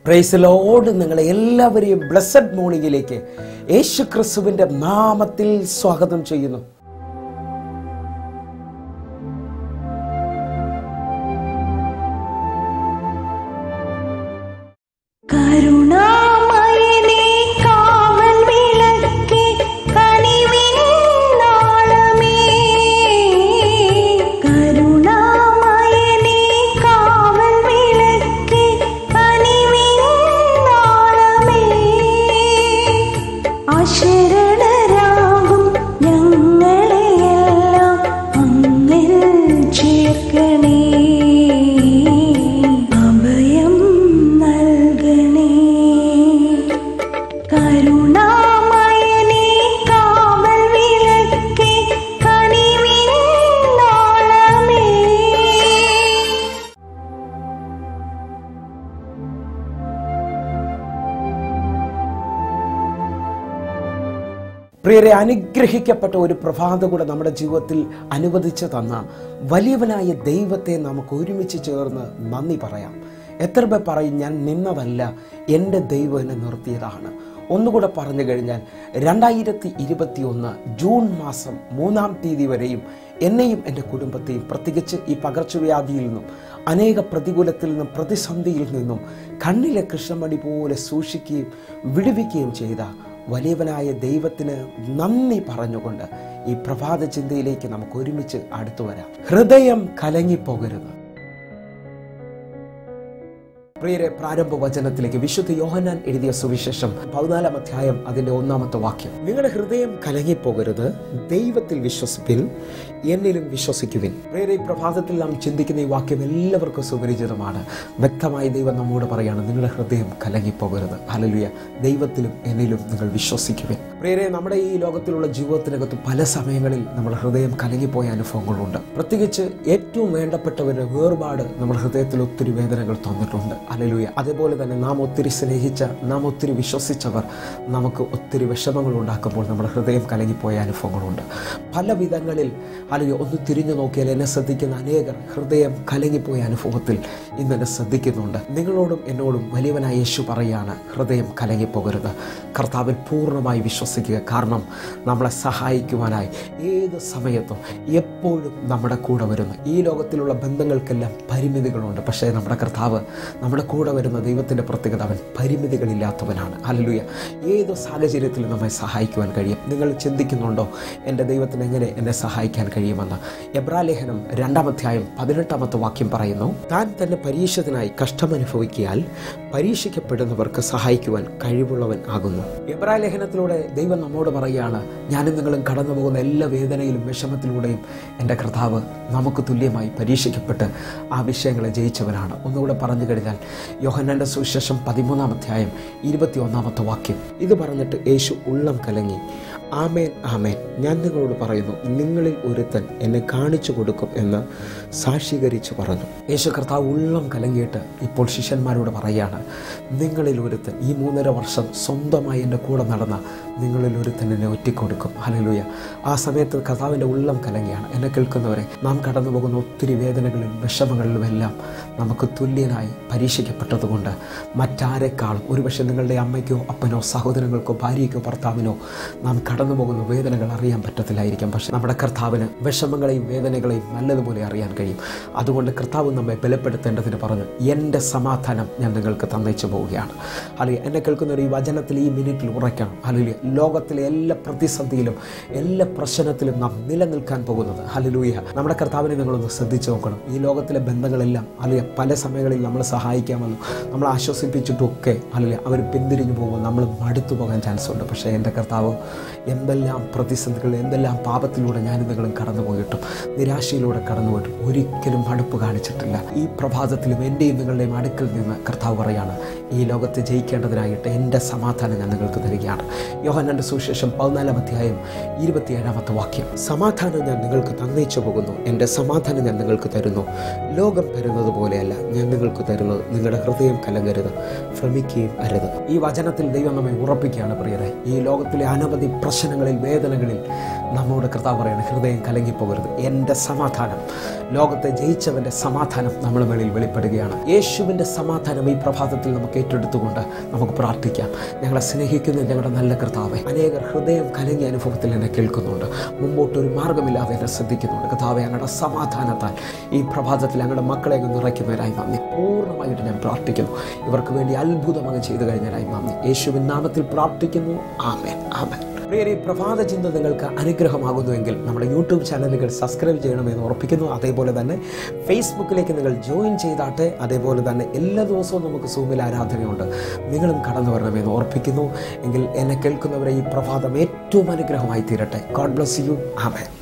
price load നിങ്ങളെ എല്ലാവരെയും blessed മോർണിംഗിലേക്ക് യേശു ക്രിസ്തുവിൻ്റെ നാമത്തിൽ സ്വാഗതം ചെയ്യുന്നു കരുണാമയനേ കാവൽ വിളക്കേ കനിവിൻ നാളമേ കരുണാമയനേ കാവൽ വിളക്കേ കനിവിൻ നാളമേ അശരണരാകും ഞങ്ങളെയെല്ലാം അങ്ങിൽ ചേർക്കണേ അഭയം നൽകണേ കരുണാമയനേ കാവൽ വിളക്കേ കനിവിൻ നാളമേ പ്രിയരെ അനുഗ്രഹിക്കപ്പെട്ട ഒരു പ്രഭാതം കൂടെ നമ്മുടെ ജീവിതത്തിൽ അനുവദിച്ചു തന്ന വലിയവനായ ദൈവത്തെ നമുക്ക് ഒരുമിച്ച് ചേർന്ന് നന്ദി പറയാം എത്ര പേർ പറയും ഞാൻ നിന്നതല്ല എൻ്റെ ദൈവം എന്നെ നിർത്തിയതാണ് ഒന്നുകൂടെ പറഞ്ഞു കഴിഞ്ഞാൽ രണ്ടായിരത്തി ഇരുപത്തി ഒന്ന് ജൂൺ മാസം മൂന്നാം തീയതി വരെയും എന്നെയും എൻ്റെ കുടുംബത്തെയും പ്രത്യേകിച്ച് ഈ പകർച്ചവ്യാധിയിൽ നിന്നും അനേക പ്രതികൂലത്തിൽ നിന്നും പ്രതിസന്ധിയിൽ നിന്നും കണ്ണിലെ കൃഷ്ണമണി പോലെ സൂക്ഷിക്കുകയും വിടുവിക്കുകയും ചെയ്ത വലിയവനായ ദൈവത്തിന് നന്ദി പറഞ്ഞുകൊണ്ട് ഈ പ്രഭാത ചിന്തയിലേക്ക് നമുക്ക് ഒരുമിച്ച് അടുത്തു വരാം ഹൃദയം കലങ്ങിപ്പോകരുത് പ്രിയരെ പ്രാരംഭ വചനത്തിലേക്ക് വിശുദ്ധ യോഹന്നാൻ എഴുതിയ സുവിശേഷം പതിനാലാം അധ്യായം അതിന്റെ ഒന്നാമത്തെ വാക്യം നിങ്ങളുടെ ഹൃദയം കലങ്ങിപ്പോകരുത് ദൈവത്തിൽ വിശ്വസിപ്പിൽ എന്നിലും വിശ്വസിക്കുവിൻ പ്രിയരെ ഈ പ്രഭാതത്തിൽ നാം ചിന്തിക്കുന്ന ഈ വാക്യം എല്ലാവർക്കും സുപരിചിതമാണ് വ്യക്തമായി ദൈവം നമ്മോട് പറയാണ് നിങ്ങളുടെ ഹൃദയം കലങ്ങിപ്പോകരുത് ഹലലുയ ദൈവത്തിലും എന്നിലും നിങ്ങൾ വിശ്വസിക്കുവിൻ പ്രിയരെ നമ്മുടെ ഈ ലോകത്തിലുള്ള ജീവിതത്തിനകത്ത് പല സമയങ്ങളിൽ നമ്മുടെ ഹൃദയം കലങ്ങിപ്പോയ അനുഭവങ്ങളുണ്ട് പ്രത്യേകിച്ച് ഏറ്റവും വേണ്ടപ്പെട്ടവരുടെ വേർപാട് നമ്മുടെ ഹൃദയത്തിൽ ഒത്തിരി വേദനകൾ തന്നിട്ടുണ്ട് അലലുയ അതേപോലെ തന്നെ നാം ഒത്തിരി സ്നേഹിച്ച നാം ഒത്തിരി വിശ്വസിച്ചവർ നമുക്ക് ഒത്തിരി വിഷമങ്ങൾ ഉണ്ടാക്കുമ്പോൾ നമ്മുടെ ഹൃദയം കലങ്ങിപ്പോയ അനുഭവങ്ങളുണ്ട് പല വിധങ്ങളിൽ അല്ലെങ്കിൽ ഒന്ന് തിരിഞ്ഞു നോക്കിയാൽ എന്നെ ശ്രദ്ധിക്കുന്ന അനേകർ ഹൃദയം കലങ്ങിപ്പോയ അനുഭവത്തിൽ ഇന്ന് എന്നെ ശ്രദ്ധിക്കുന്നുണ്ട് നിങ്ങളോടും എന്നോടും വലിയവനായ യേശു പറയാണ് ഹൃദയം കലങ്ങിപ്പോകരുത് കർത്താവിൽ പൂർണ്ണമായി വിശ്വസിക്കുക കാരണം നമ്മളെ സഹായിക്കുവാനായി ഏത് സമയത്തും എപ്പോഴും നമ്മുടെ കൂടെ വരുന്നു ഈ ലോകത്തിലുള്ള ബന്ധങ്ങൾക്കെല്ലാം പരിമിതികളുണ്ട് പക്ഷേ നമ്മുടെ കർത്താവ് നമ്മുടെ കൂടെ വരുന്ന ദൈവത്തിൻ്റെ പ്രത്യേകത അവൻ പരിമിതികളില്ലാത്തവനാണ് അല്ലലുയ ഏത് സാഹചര്യത്തിലും നമ്മെ സഹായിക്കുവാൻ കഴിയും നിങ്ങൾ ചിന്തിക്കുന്നുണ്ടോ എൻ്റെ ദൈവത്തിന് എങ്ങനെ എന്നെ സഹായിക്കാൻ കഴിയുമെന്ന് എബ്രാലേഖനം രണ്ടാമധ്യായം പതിനെട്ടാമത്തെ വാക്യം പറയുന്നു താൻ തന്നെ പരീക്ഷത്തിനായി കഷ്ടമനുഭവിക്കിയാൽ പരീക്ഷിക്കപ്പെടുന്നവർക്ക് സഹായിക്കുവാൻ കഴിവുള്ളവൻ ആകുന്നു എബ്രാലേഖനത്തിലൂടെ ദൈവം നമ്മോട് പറയുകയാണ് ഞാനും നിങ്ങളും കടന്നു പോകുന്ന എല്ലാ വേദനയിലും വിഷമത്തിലൂടെയും എൻ്റെ കർത്താവ് നമുക്ക് തുല്യമായി പരീക്ഷിക്കപ്പെട്ട് ആ വിഷയങ്ങളെ ജയിച്ചവനാണ് ഒന്നുകൂടെ പറഞ്ഞു കഴിഞ്ഞാൽ യോഹന്നാൻ്റെ സുവിശേഷം പതിമൂന്നാം അധ്യായം ഇരുപത്തി ഒന്നാമത്തെ വാക്യം ഇത് പറഞ്ഞിട്ട് യേശു ഉള്ളം കലങ്ങി ആമേൻ ആമേൻ ഞാൻ നിങ്ങളോട് പറയുന്നു നിങ്ങളിൽ ഒരുത്തൻ എന്നെ കാണിച്ചു കൊടുക്കും എന്ന് സാക്ഷീകരിച്ച് പറഞ്ഞു യേശു കർത്താവ് ഉള്ളം കലങ്ങിയിട്ട് ഇപ്പോൾ ശിഷ്യന്മാരോട് പറയാണ് നിങ്ങളിൽ ഒരുത്തൻ ഈ മൂന്നര വർഷം സ്വന്തമായി എൻ്റെ കൂടെ നടന്ന നിങ്ങളിൽ ഒരുത്തൻ എന്നെ ഒറ്റിക്കൊടുക്കും ഹലലുയ ആ സമയത്ത് കർത്താവിൻ്റെ ഉള്ളം കലങ്ങിയാണ് എന്നെ കേൾക്കുന്നവരെ നാം കടന്നു പോകുന്ന ഒത്തിരി വേദനകളിലും വിഷമങ്ങളിലും എല്ലാം നമുക്ക് തുല്യനായി പരീക്ഷിക്കപ്പെട്ടതുകൊണ്ട് മറ്റാരെക്കാളും ഒരുപക്ഷെ നിങ്ങളുടെ അമ്മയ്ക്കോ അപ്പനോ സഹോദരങ്ങൾക്കോ ഭാര്യയ്ക്കോ ഭർത്താവിനോ നാം കടന്നു പോകുന്ന വേദനകൾ അറിയാൻ പറ്റത്തില്ലായിരിക്കാം പക്ഷെ നമ്മുടെ കർത്താവിന് വിഷമങ്ങളെയും വേദനകളെയും നല്ലതുപോലെ അറിയാൻ കഴിയും അതുകൊണ്ട് കർത്താവ് നമ്മെ ബലപ്പെടുത്തേണ്ടതിന് പറഞ്ഞു എൻ്റെ സമാധാനം ഞാൻ നിങ്ങൾക്ക് തന്നയിച്ചു പോവുകയാണ് അല്ലെങ്കിൽ എന്നെ കേൾക്കുന്ന ഒരു ഈ വചനത്തിൽ ഈ മിനിറ്റിൽ ഉറയ്ക്കണം അല്ലെങ്കിൽ ലോകത്തിലെ എല്ലാ പ്രതിസന്ധിയിലും എല്ലാ പ്രശ്നത്തിലും നാം നിലനിൽക്കാൻ പോകുന്നത് ഹലലൂയ നമ്മുടെ കർത്താവിനെ നിങ്ങളൊന്ന് ശ്രദ്ധിച്ചു നോക്കണം ഈ ലോകത്തിലെ ബന്ധങ്ങളെല്ലാം അല്ലെങ്കിൽ പല സമയങ്ങളിൽ നമ്മൾ സഹായിക്കാമെന്നും നമ്മൾ ആശ്വസിപ്പിച്ചിട്ടൊക്കെ അല്ലെങ്കിൽ അവർ പിന്തിരിഞ്ഞു പോകുമ്പോൾ നമ്മൾ മടുത്തു പോകാൻ ചാൻസ് ഉണ്ട് പക്ഷേ എൻ്റെ കർത്താവ് എന്തെല്ലാം പ്രതിസന്ധികൾ എന്തെല്ലാം പാപത്തിലൂടെ ഞാനും നിങ്ങളും കടന്നു പോയിട്ടും നിരാശയിലൂടെ കടന്നു പോയിട്ടും ഒരിക്കലും മടുപ്പ് കാണിച്ചിട്ടില്ല ഈ പ്രഭാതത്തിലും എൻ്റെയും നിങ്ങളുടെയും അടുക്കൽ നിന്ന് കർത്താവ് പറയാണ് ഈ ലോകത്തെ ജയിക്കേണ്ടതിനായിട്ട് എൻ്റെ സമാധാനം ഞാൻ നിങ്ങൾക്ക് തരികയാണ് യോഹന്നൻ്റെ സുവിശേഷം പതിനാലാം അധ്യായം ഇരുപത്തിയേഴാമത്തെ വാക്യം സമാധാനം ഞാൻ നിങ്ങൾക്ക് തന്നയിച്ചു പോകുന്നു എൻ്റെ സമാധാനം ഞാൻ നിങ്ങൾക്ക് തരുന്നു ലോകം തരുന്നത് പോലെയല്ല ഞാൻ നിങ്ങൾക്ക് തരുന്നത് നിങ്ങളുടെ ഹൃദയം കലങ്ങരുത് ഭ്രമിക്കുകയും അരുത് ഈ വചനത്തിൽ ദൈവം നമ്മെ ഉറപ്പിക്കുകയാണ് പ്രിയരെ ഈ ലോകത്തിലെ അനവധി പ്രശ്നങ്ങളിൽ വേദനകളിൽ നമ്മോട് കർത്താവ് പറയണം ഹൃദയം കലങ്ങിപ്പോകരുത് എൻ്റെ സമാധാനം ലോകത്തെ ജയിച്ചവൻ്റെ സമാധാനം നമ്മുടെ മേളിൽ വെളിപ്പെടുകയാണ് യേശുവിൻ്റെ സമാധാനം ഈ പ്രഭാതത്തിൽ നമുക്ക് ഏറ്റെടുത്തുകൊണ്ട് നമുക്ക് പ്രാർത്ഥിക്കാം ഞങ്ങളെ സ്നേഹിക്കുന്ന ഞങ്ങളുടെ നല്ല കർത്താവെ അനേകർ ഹൃദയം കലങ്ങിയ അനുഭവത്തിൽ എന്നെ കേൾക്കുന്നുണ്ട് മുമ്പോട്ട് ഒരു മാർഗമില്ലാതെ എന്നെ ശ്രദ്ധിക്കുന്നുണ്ട് കർത്താവെ ഞങ്ങളുടെ സമാധാനത്താൽ ഈ പ്രഭാതത്തിൽ ഞങ്ങളുടെ മക്കളെ അങ്ങ് നിറയ്ക്കുന്നവരായി നന്ദി പൂർണ്ണമായിട്ട് ഞാൻ പ്രാർത്ഥിക്കുന്നു ഇവർക്ക് വേണ്ടി അത്ഭുതം അങ്ങ് ചെയ്തു കഴിഞ്ഞാലായി നന്ദി യേശുവിൻ നാമത്തിൽ പ്രാർത്ഥിക്കുന്നു ആമേൻ ആമേൻ പ്രിയരെ ഈ പ്രഭാത ചിന്ത നിങ്ങൾക്ക് അനുഗ്രഹമാകുന്നുവെങ്കിൽ നമ്മുടെ യൂട്യൂബ് ചാനലുകൾ സബ്സ്ക്രൈബ് ചെയ്യണമെന്ന് ഉറപ്പിക്കുന്നു അതേപോലെ തന്നെ ഫേസ്ബുക്കിലേക്ക് നിങ്ങൾ ജോയിൻ ചെയ്താട്ടെ അതേപോലെ തന്നെ എല്ലാ ദിവസവും നമുക്ക് സൂമിൽ ആരാധനയുണ്ട് നിങ്ങളും കടന്നു വരണമെന്ന് ഓർപ്പിക്കുന്നു എങ്കിൽ എന്നെ കേൾക്കുന്നവരെ ഈ പ്രഭാതം ഏറ്റവും അനുഗ്രഹമായി തീരട്ടെ ഗോഡ് ബ്ലസ് യു ആമേൻ